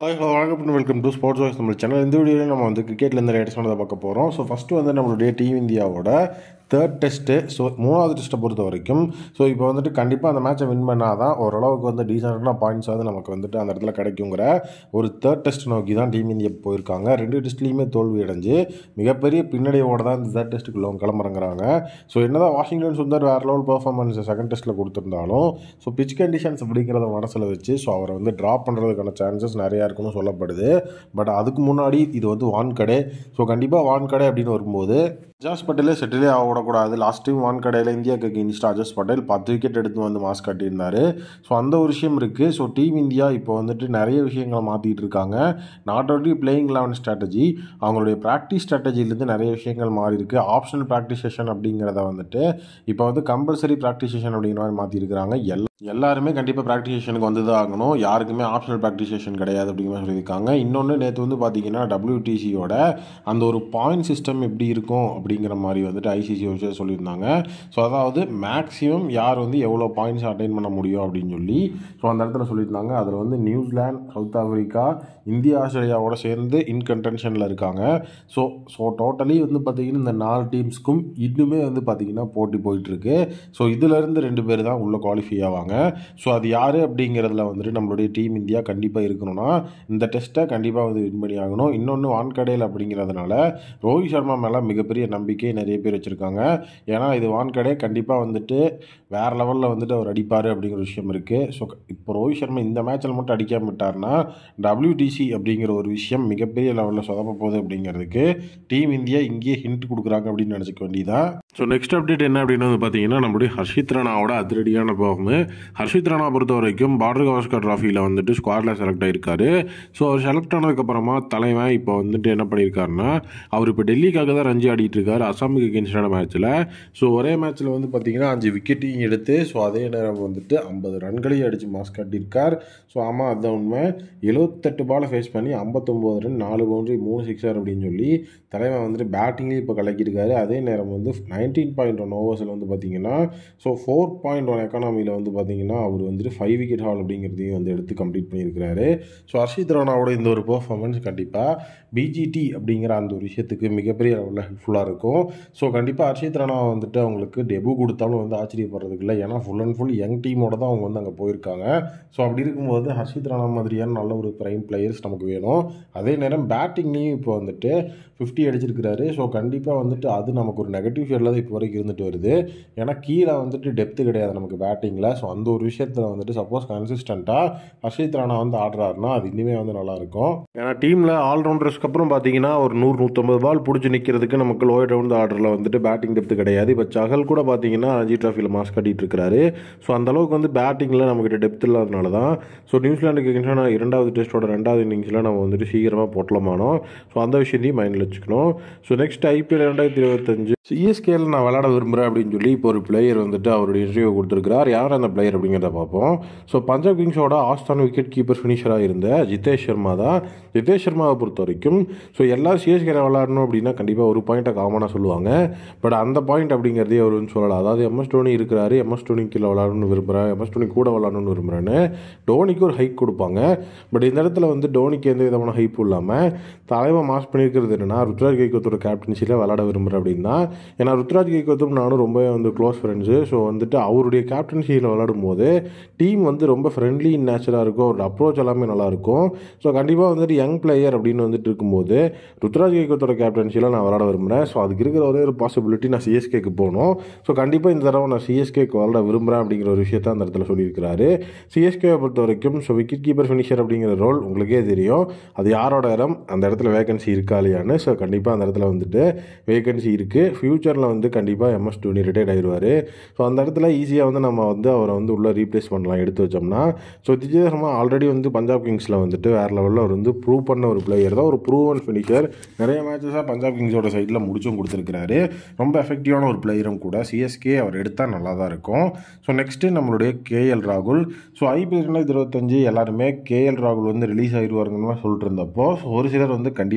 hi hello வணக்கம் welcome to sports voice நம்ம channel இந்த வீடியோவில் நம்ம வந்து கிரிக்கெட்லேருந்து லேட்டஸ்ட் பண்ணதை பார்க்க போகிறோம் ஸோ ஃபஸ்ட்டு வந்து நம்மளுடைய டீம் இந்தியாவோட தேர்ட் டெஸ்ட்டு ஸோ மூணாவது டெஸ்ட்டை பொறுத்த வரைக்கும் ஸோ இப்போ வந்துட்டு கண்டிப்பாக அந்த மேட்சை வின் பண்ணால் தான் ஓரளவுக்கு வந்து டீசெண்டான பாயிண்ட்ஸ் வந்து நமக்கு வந்துட்டு அந்த இடத்துல கிடைக்குங்கிற ஒரு தேர்ட் டெஸ்ட் நோக்கி தான் டீம் இந்தியா போயிருக்காங்க ரெண்டு டெஸ்ட்லேயுமே தோல்வி அடைஞ்சு மிகப்பெரிய பின்னடைவோட தான் இந்த தேர்ட் டெஸ்ட்டுக்குள்ள அவங்க கிளம்புறங்கிறாங்க ஸோ என்னதான் வாஷிங்டன் சுந்தர் வேறு லெவல் பர்ஃபார்மன்ஸ் செகண்ட் டெஸ்ட்டில் கொடுத்துருந்தாலும் ஸோ பிச் கண்டிஷன்ஸ் அப்படிங்கிறத மனசில் வச்சு ஸோ அவரை வந்து ட்ராப் பண்ணுறதுக்கான சான்சஸ் நிறையா இருக்குன்னு சொல்லப்படுது பட் அதுக்கு முன்னாடி இது வந்து வான்கடை ஸோ கண்டிப்பாக வான்கடை அப்படின்னு வரும்போது அஜாஸ் பட்டேலே செட்டிலே ஆகக்கூடாது லாஸ்ட் டைம் வான்கடையில் இந்தியாவுக்கு அகேன்ஸ்ட் அஜாஸ் பட்டேல் பத்து விக்கெட் எடுத்து வந்து மாஸ் காட்டியிருந்தார் ஸோ அந்த ஒரு விஷயம் இருக்குது ஸோ டீம் இந்தியா இப்போ வந்துட்டு நிறைய விஷயங்களை மாற்றிட்டு இருக்காங்க not only playing eleven strategy அவங்களுடைய ப்ராக்டிஸ் ஸ்ட்ராட்டஜிலேருந்து நிறைய விஷயங்கள் மாறி இருக்கு ஆப்ஷனல் ப்ராக்டிஸ் செஷன் அப்படிங்கிறத வந்துட்டு இப்போ வந்து கம்பல்சரி ப்ராக்டிஸ் செஷன் அப்படிங்கிற மாதிரி மாற்றிருக்கிறாங்க எல்லா எல்லாருமே கண்டிப்பாக ப்ராக்டிஸ் செஷனுக்கு வந்து தான் ஆகணும் யாருக்குமே ஆப்ஷனல் ப்ராக்டிஸ் செஷன் கிடையாது அப்படிங்கிற மாதிரி சொல்லியிருக்காங்க இன்னொன்று நேற்று வந்து பார்த்தீங்கன்னா டபிள்யூடிசியோட அந்த ஒரு பாயிண்ட் சிஸ்டம் எப்படி இருக்கும் அப்படிங்கிற மாதிரி வந்துட்டு ஐசிசி விஷயம் சொல்லியிருந்தாங்க ஸோ அதாவது மேக்ஸிமம் யார் வந்து எவ்வளோ பாயிண்ட்ஸ் அட்டைன் பண்ண முடியும் அப்படின்னு சொல்லி ஸோ அந்த இடத்துல சொல்லியிருந்தாங்க அதில் வந்து நியூசிலாந்து சவுத் ஆஃப்ரிக்கா இந்தியா ஆஸ்திரேலியாவோட சேர்ந்து இன் கன்டென்ஷனில் இருக்காங்க ஸோ ஸோ டோட்டலி வந்து பார்த்திங்கன்னா இந்த நாலு டீம்ஸ்க்கும் இன்னுமே வந்து பார்த்திங்கன்னா போட்டி போயிட்டுருக்கு ஸோ இதிலேருந்து ரெண்டு பேர் தான் உள்ளே குவாலிஃபை ஆவாங்க ஸோ அது யார் அப்படிங்கிறதுல வந்துட்டு நம்மளுடைய டீம் இந்தியா கண்டிப்பாக இருக்கணும்னா இந்த டெஸ்ட்டை கண்டிப்பாக வந்து வின் பண்ணி ஆகணும் இன்னொன்று வான்கடையில் அப்படிங்கிறதுனால ரோஹித் சர்மா மேலே மிகப்பெரிய நம்பிக்கை நிறைய பேர் வச்சுருக்காங்க ஏன்னா இது வான்கடை கண்டிப்பாக வந்துட்டு வேறு லெவலில் வந்துட்டு அவர் அடிப்பார் அப்படிங்கிற விஷயம் இருக்குது ஸோ இப்போ ரோஹித் சர்மா இந்த மேட்ச்சில் மட்டும் அடிக்காம விட்டார்னா டபிள்யூடிசி அப்படிங்கிற ஒரு விஷயம் மிகப்பெரிய லெவலில் சொதப்ப போகுது அப்படிங்கிறதுக்கு டீம் இந்தியா இங்கேயே ஹிண்ட் கொடுக்குறாங்க அப்படின்னு நினச்சிக்க வேண்டியதான் ஸோ நெக்ஸ்ட் அப்டேட் என்ன அப்படின்னு வந்து பார்த்தீங்கன்னா நம்மளுடைய ஹர்ஷித் ராணாவோட அதிரடியான போகும் ஹர்ஷித் ராணா பொறுத்த வரைக்கும் பார்டர் கவாஸ்கர் ட்ராஃபியில் வந்துட்டு ஸ்குவாடில் செலக்ட் ஆகிருக்காரு ஸோ அவர் செலக்ட் ஆனதுக்கப்புறமா தலைவன் இப்போ வந்துட்டு என்ன பண்ணியிருக்காருன்னா அவர் இப்போ டெல்லிக்காக தான் ரஞ்சி ஆடிட்டு இருக்காரு அசாமுக்கு எகென்ஸ்டான மேட்ச்சில் ஸோ ஒரே மேட்ச்சில் வந்து பார்த்தீங்கன்னா அஞ்சு விக்கெட்டையும் எடுத்து ஸோ அதே நேரம் வந்துட்டு ஐம்பது ரன்களையும் அடித்து மாஸ் காட்டியிருக்கார் ஸோ ஆமாம் அதுதான் உண்மை எழுபத்தெட்டு பாலை ஃபேஸ் பண்ணி ஐம்பத்தொம்போது ரன் நாலு பவுண்டரி மூணு சிக்ஸர் அப்படின்னு சொல்லி தலைவன் வந்துட்டு பேட்டிங்லேயும் இப்போ கலக்கியிருக்காரு அதே நேரம் வந்து நைன்டீன் பாயிண்ட் ஒன் ஓவர்ஸில் வந்து பார்த்தீங்கன்னா ஸோ ஃபோர் பாயிண்ட் ஒன் எக்கானமியில் வந்து பார்த்தீங்கன்னா அவர் வந்துட்டு ஃபைவ் விக்கெட் ஹால் அப்படிங்கிறதையும் வந்து எடுத்து கம்ப்ளீட் பண்ணியிருக்கிறாரு ஸோ ஹர்ஷித் ராணாவோட இந்த ஒரு பர்ஃபார்மன்ஸ் கண்டிப்பாக பிஜிடி அப்படிங்கிற அந்த ஒரு விஷயத்துக்கு மிகப்பெரிய லெவலில் ஹெல்ப்ஃபுல்லாக இருக்கும் ஸோ கண்டிப்பாக ஹர்ஷித் ராணா வந்துட்டு அவங்களுக்கு டெபு கொடுத்தாலும் வந்து ஆச்சரியப்படுறதுக்கு இல்லை ஏன்னா ஃபுல் அண்ட் ஃபுல் யங் டீமோட தான் அவங்க வந்து அங்கே போயிருக்காங்க ஸோ அப்படி இருக்கும்போது ஹர்ஷித் ராணா மாதிரியான நல்ல ஒரு ப்ரைம் பிளேயர்ஸ் நமக்கு வேணும் அதே நேரம் பேட்டிங்லேயும் இப்போ வந்துட்டு ஃபிஃப்டி அடிச்சிருக்கிறாரு ஸோ கண்டிப்பாக வந்துட்டு அது நமக்கு ஒரு நெகட்டிவ் ஷேடில் தான் இப்போ வரைக்கும் இருந்துட்டு வருது ஏன்னா கீழே வந்துட்டு டெப்த்து கிடையாது நமக்கு பேட்டிங்கில் ஸோ அந்த ஒரு விஷயத்தில் வந்துட்டு சப்போஸ் கன்சிஸ்டண்ட்டாக ஹர்ஷித் ராணா வந்து ஆடுறாருன்னா அது இன்னுமே வந்து நல்லாயிருக்கும் ஏன்னா டீமில் ஆல்ரவுண்டர்ஸ்க்கு அப்புறம் பார்த்தீங்கன்னா ஒரு நூறு நூற்றம்பது பால் பிடிச்சி நிற்கிறதுக்கு நமக்கு லோயர் ரவுண்ட் ஆர்டரில் வந்துட்டு பேட்டிங் டெப்த்து கிடையாது இப்போ சகல் கூட பார்த்தீங்கன்னா ரஞ்சி ட்ராஃபியில் மாஸ் கட்டிட்டு இருக்காரு ஸோ அந்த அளவுக்கு வந்து பேட்டிங்கில் நம்மக்கிட்ட டெப்த் இல்லாதனால தான் ஸோ நியூசிலாண்டுக்கு எகென்ஸ்டான இரண்டாவது டெஸ்ட்டோட ரெண்டாவது இன்னிங்ஸில் நம்ம வந்துட்டு சீக்கிரமாக பொட்டலமானோம் ஸோ அந்த விஷயத்தையும் மைண்டில் வச்சுக்கணும் ஸோ நெக்ஸ்ட் ஐபிஎல் ரெண்டாயிரத்தி இருபத்தஞ்சு சிஎஸ்கேல நான் விளையாட விரும்புகிறேன் அப்படின்னு சொல்லி இப்போ ஒரு பிளேயர் வந்துட்டு அவருடைய இன்டர்வியூ கொடுத்துருக்கிறார் யார் அந்த பிளேயர் அப்படிங்கிறத பார்ப்போம் ஸோ பஞ்சாப் கிங்ஸோட ஆஸ்தான் விக்கெட் கீப்பர் ஃபினிஷராக இருந்த ஜிதேஷ் சர்மா தான் ஜிதேஷ் சர்மாவை பொறுத்த வரைக்கும் ஸோ எல்லா சிஎஸ்கேல விளையாடணும் அப்படின்னா கண்டிப்பாக ஒரு பாயிண்ட்டை காமனாக சொல்லுவாங்க பட் அந்த பாயிண்ட் அப்படிங்கிறதே அவர் வந்து சொல்லலாம் அதாவது எம்எஸ் டோனி இருக்கிறாரு எம்எஸ் டோனி கீழே விளாடணும்னு விரும்புகிறேன் எம்எஸ் டோனி கூட விளாடணும்னு விரும்புகிறேன்னு டோனிக்கு ஒரு ஹைக் கொடுப்பாங்க பட் இந்த இடத்துல வந்து டோனிக்கு எந்த விதமான ஹைப்பும் இல்லாமல் தலைவன் மாஸ் பண்ணியிருக்கிறது என்னன்னா ருத்ராஜ் கைகோத்தோட கேப்டன்சியில் விளாட விரும்புகிறேன் அப்படின்னா ஏன்னா ருத்ராஜ் கைகோத்தும் நானும் ரொம்ப வந்து க்ளோஸ் ஃப்ரெண்ட்ஸு ஸோ வந்துட்டு அவருடைய கேப்டன்சியில் விளாடும் போது டீம் வந்து ரொம்ப ஃப்ரெண்ட்லி நேச்சராக இருக்கும் ஒரு அப்ரோச் எல்லாமே நல்லாயிருக்கும் ஸோ கண்டிப்பாக வந்துட்டு யங் பிளேயர் அப்படின்னு வந்துட்டு இருக்கும்போது ருத்ராஜ் கைகோத்தோட கேப்டன்சியில் நான் விளாட விரும்புகிறேன் ஸோ அதுக்கு இருக்கிற ஒரே ஒரு பாசிபிலிட்டி நான் சிஎஸ்கேக்கு போகணும் ஸோ கண்டிப்பாக இந்த தடவை நான் சிஎஸ்கேக்கு விளாட விரும்புகிறேன் அப்படிங்கிற ஒரு விஷயத்த அந்த இடத்துல சொல்லியிருக்கிறாரு சிஎஸ்கேவை பொறுத்த வரைக்கும் ஸோ விக்கெட் கீப்பர் ஃபினிஷர் அப்படிங்கிற ரோல் உங்களுக்கே தெரியும் அது யாரோட இடம் அந்த இடத்துல வேகன்சி இருக்கா இல்லையான்னு ஸோ கண்டிப்பாக அந்த இடத்துல வந்துட்டு வேகன்சி இருக்குது ஃப்யூச்சரில் வந்து கண்டிப்பாக எம்எஸ் டோனி ரிட்டையர்ட் ஆயிடுவார் ஸோ அந்த இடத்துல ஈஸியாக வந்து நம்ம வந்து அவரை வந்து உள்ளே ரீப்ளேஸ் பண்ணலாம் எடுத்து வச்சோம்னா ஸோ விஜய் சர்மா ஆல்ரெடி வந்து பஞ்சாப் கிங்ஸில் வந்துட்டு வேறு லெவலில் அவர் வந்து ப்ரூவ் பண்ண ஒரு பிளேயர் தான் ஒரு ப்ரூவன் ஃபினிஷர் நிறைய மேட்சஸாக பஞ்சாப் கிங்ஸோட சைடில் முடிச்சும் கொடுத்துருக்கிறாரு ரொம்ப எஃபெக்டிவான ஒரு பிளேயரும் கூட சிஎஸ்கே அவர் எடுத்தால் நல்லா தான் இருக்கும் ஸோ நெக்ஸ்ட்டு நம்மளுடைய கேஎல் ராகுல் ஸோ ஐபிஎல் ரெண்டாயிரத்தி இருபத்தஞ்சு எல்லாருமே கேஎல் ராகுல் வந்து ரிலீஸ் ஆகிடுவாருங்கன்னு சொல்லிட்டு இருந்தப்போ ஒரு சிலர் வந்து கண்டிப்பாக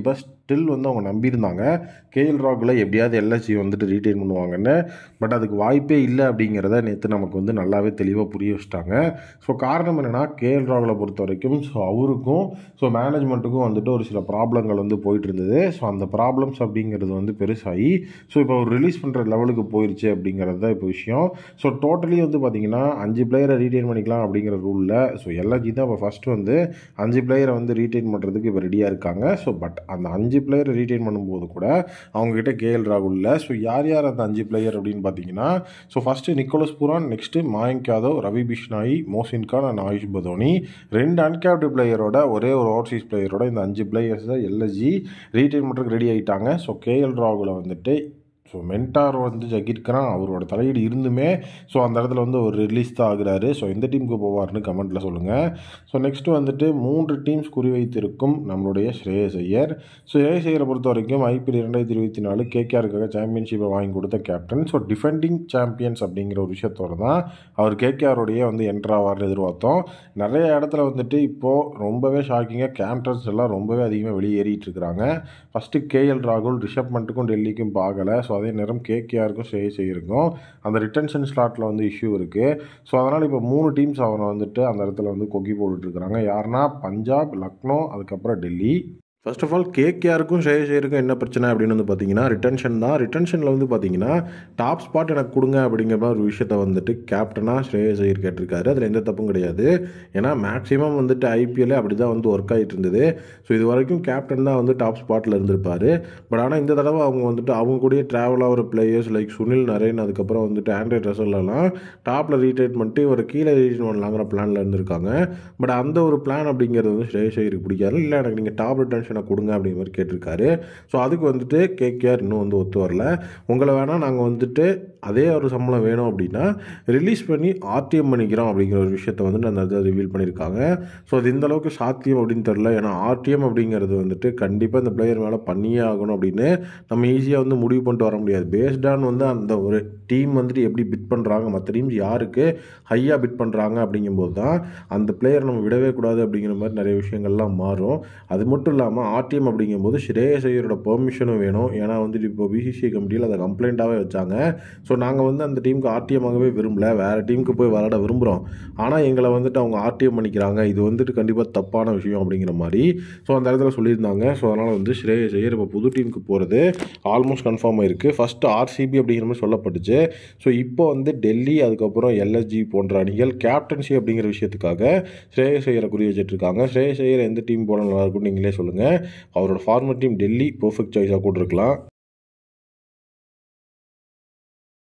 ஸ்டில் வந்து அவங்க நம்பியிருந்தாங்க கேஎல் ராகுல எப்படியாவது எல்எஸ்சி வந்துட்டு ரீட்டைன் பண்ணுவாங்கன்னு பட் அதுக்கு வாய்ப்பே இல்லை அப்படிங்கிறத நேற்று நமக்கு வந்து நல்லாவே தெளிவாக புரிய வச்சிட்டாங்க ஸோ காரணம் என்னென்னா கேஎல் ராகுலை பொறுத்த வரைக்கும் ஸோ அவருக்கும் ஸோ மேனேஜ்மெண்ட்டுக்கும் வந்துட்டு ஒரு சில ப்ராப்ளங்கள் வந்து போயிட்டு இருந்தது ஸோ அந்த ப்ராப்ளம்ஸ் அப்படிங்கிறது வந்து பெருசாகி ஸோ இப்போ அவர் ரிலீஸ் பண்ணுற லெவலுக்கு போயிருச்சு அப்படிங்கிறது தான் இப்போ விஷயம் ஸோ டோட்டலி வந்து பார்த்தீங்கன்னா அஞ்சு பிளேயரை ரீட்டைன் பண்ணிக்கலாம் அப்படிங்கிற ரூலில் ஸோ எல்எஸ்ஜி தான் இப்போ ஃபஸ்ட்டு வந்து அஞ்சு பிளேயரை வந்து ரீட்டைன் பண்ணுறதுக்கு இப்போ ரெடியாக இருக்காங்க ஸோ பட் அந்த அஞ்சு பிளேயரை ரீட்டைன் பண்ணும்போது கூட அவங்ககிட்ட கேஎல் ராகுலில் ஸோ யார் யார் அந்த அஞ்சு பிளேயர் அப்படின்னு பார்த்தீங்கன்னா so first Nicholas Pooran next Mayank Yadav Ravi Bishnoi Mohsin Khan and Ayush Badoni ரெண்டு அன்கேப்டு பிளேயரோட ஒரே ஒரு ஓவர்சீஸ் பிளேயரோட இந்த அஞ்சு பிளேயர்ஸ் தான் எல்எஸ்ஜி ரீட்டைன் பண்ணுறதுக்கு ரெடி ஆகிட்டாங்க ஸோ கேஎல் ராகுலை வந்துட்டு ஸோ மென்டார் வந்து ஜகீர் கான் அவரோட தலையீடு இருந்துமே ஸோ அந்த இடத்துல வந்து ஒரு ரிலீஸ் தான் ஆகுறாரு ஸோ எந்த டீமுக்கு போவார்னு கமெண்ட்டில் சொல்லுங்கள் ஸோ நெக்ஸ்ட்டு வந்துட்டு மூன்று டீம்ஸ் குறிவைத்திருக்கும் நம்மளுடைய ஸ்ரேயஸ் ஐயர் ஸோ ஸ்ரேயஸ் ஐயரை பொறுத்த வரைக்கும் ஐபிஎல் இரண்டாயிரத்தி இருபத்தி நாலு கேகேஆருக்காக சாம்பியன்ஷிப்பை வாங்கி கொடுத்த கேப்டன் ஸோ டிஃபெண்டிங் சாம்பியன்ஸ் அப்படிங்கிற ஒரு விஷயத்தோட தான் அவர் கேகேஆருடைய வந்து என்ட்ராவார்னு எதிர்பார்த்தோம் நிறைய இடத்துல வந்துட்டு இப்போது ரொம்பவே ஷாக்கிங்காக கேப்டன்ஸ் எல்லாம் ரொம்பவே அதிகமாக வெளியேறிட்டு இருக்கிறாங்க ஃபஸ்ட்டு கேஎல் ராகுல் ரிஷப் மண்ட்டுக்கும் டெல்லிக்கும் பார்க்கல ஸோ அதே நேரம் கேகேஆருக்கும் ஸ்ரேயஸ் ஐயருக்கும் அந்த ரிட்டன்ஷன் ஸ்லாட்டில் வந்து இஷ்யூ இருக்குது ஸோ அதனால் இப்போ மூணு டீம்ஸ் அவனை வந்துட்டு அந்த இடத்துல வந்து கொக்கி போட்டுட்ருக்குறாங்க யாருன்னா பஞ்சாப் லக்னோ அதுக்கப்புறம் டெல்லி ஃபர்ஸ்ட் ஆஃப் ஆல் கேகேஆருக்கும் ஸ்ரேயஸ் ஐயருக்கும் என்ன பிரச்சனை அப்படின்னு வந்து பார்த்தீங்கன்னா ரிட்டன்ஷன் தான் ரிட்டன்ஷனில் வந்து பார்த்தீங்கன்னா டாப் ஸ்பாட் எனக்கு கொடுங்க அப்படிங்கிற மாதிரி ஒரு விஷயத்த வந்துட்டு கேப்டனாக ஸ்ரேயஸ் ஐயர் கேட்டிருக்காரு அதில் எந்த தப்பும் கிடையாது ஏன்னா மேக்ஸிமம் வந்துட்டு ஐபிஎல் அப்படி தான் வந்து ஒர்க் ஆகிட்டு இருந்தது ஸோ இது வரைக்கும் கேப்டன் தான் வந்து டாப் ஸ்பாட்டில் இருந்திருப்பார் பட் ஆனால் இந்த தடவை அவங்க வந்துட்டு அவங்க கூடயே ட்ராவல் ஆகிற பிளேயர்ஸ் லைக் சுனில் நரேன் அதுக்கப்புறம் வந்துட்டு ஆண்ட்ராய்ட் ரசல்லாம் டாப்பில் ரீட்டைட் பண்ணிட்டு ஒரு கீழே ரீட்டைன் பண்ணலாங்கிற பிளானில் இருந்திருக்காங்க பட் அந்த ஒரு பிளான் அப்படிங்கிறது வந்து ஸ்ரேயஸ் ஐயருக்கு பிடிக்காது இல்லை எனக்கு நீங்கள் டாப் ரிட்டன்ஷன் ஆப்ஷனை கொடுங்க அப்படிங்கிற மாதிரி கேட்டிருக்காரு ஸோ அதுக்கு வந்துட்டு கேகேஆர் இன்னும் வந்து ஒத்து வரல உங்களை வேணால் நாங்கள் வந்துட்டு அதே ஒரு சம்பளம் வேணும் அப்படின்னா ரிலீஸ் பண்ணி ஆர்டிஎம் பண்ணிக்கிறோம் அப்படிங்கிற ஒரு விஷயத்த வந்து அந்த இதை ரிவீல் பண்ணியிருக்காங்க ஸோ அது இந்த அளவுக்கு சாத்தியம் அப்படின்னு தெரில ஏன்னா ஆர்டிஎம் அப்படிங்கிறது வந்துட்டு கண்டிப்பாக இந்த பிளேயர் மேலே பண்ணியே ஆகணும் அப்படின்னு நம்ம ஈஸியாக வந்து முடிவு பண்ணிட்டு வர முடியாது பேஸ்டான் வந்து அந்த ஒரு டீம் வந்துட்டு எப்படி பிட் பண்ணுறாங்க மற்ற டீம்ஸ் யாருக்கு ஹையாக பிட் பண்ணுறாங்க அப்படிங்கும்போது தான் அந்த பிளேயர் நம்ம விடவே கூடாது அப்படிங்கிற மாதிரி நிறைய விஷயங்கள்லாம் மாறும் அது மட்டும் இல்லாமல் ஆர்டிஎம் அப்படிங்கும்போது ஸ்ரேயஸ் ஐயரோட பெர்மிஷனும் வேணும் ஏன்னா வந்துட்டு இப்போ பிசிசி கமிட்டியில் அதை கம்ப்ளைண்ட்டாகவே வச்சாங்க ஸோ நாங்கள் வந்து அந்த டீமுக்கு ஆர்டிஎம்மாகவே விரும்பல வேறு டீமுக்கு போய் விளாட விரும்புகிறோம் ஆனால் எங்களை வந்துட்டு அவங்க ஆர்டிஎம் பண்ணிக்கிறாங்க இது வந்துட்டு கண்டிப்பாக தப்பான விஷயம் அப்படிங்கிற மாதிரி ஸோ அந்த இடத்துல சொல்லியிருந்தாங்க ஸோ அதனால் வந்து ஸ்ரேயஸ் ஐயர் இப்போ புது டீமுக்கு போகிறது ஆல்மோஸ்ட் கன்ஃபார்ம் ஆயிருக்கு ஃபஸ்ட்டு ஆர்சிபி அப்படிங்கிற மாதிரி சொல்லப்பட்டுச்சு ஸோ இப்போ வந்து டெல்லி அதுக்கப்புறம் எல்எஸ்ஜி போன்ற அணிகள் கேப்டன்சி அப்படிங்கிற விஷயத்துக்காக ஸ்ரேயஸ் ஐயரை குறி வச்சுட்ருக்காங்க ஸ்ரேயஸ் ஐயர் எந்த டீம் போனால் நல்லா இருக்கும்னு நீங்களே சொல்லுங்கள் அவரோட ஃபார்மர் டீம் டெல்லி பர்ஃபெக்ட் சாய்ஸாக கூட இருக்கலாம்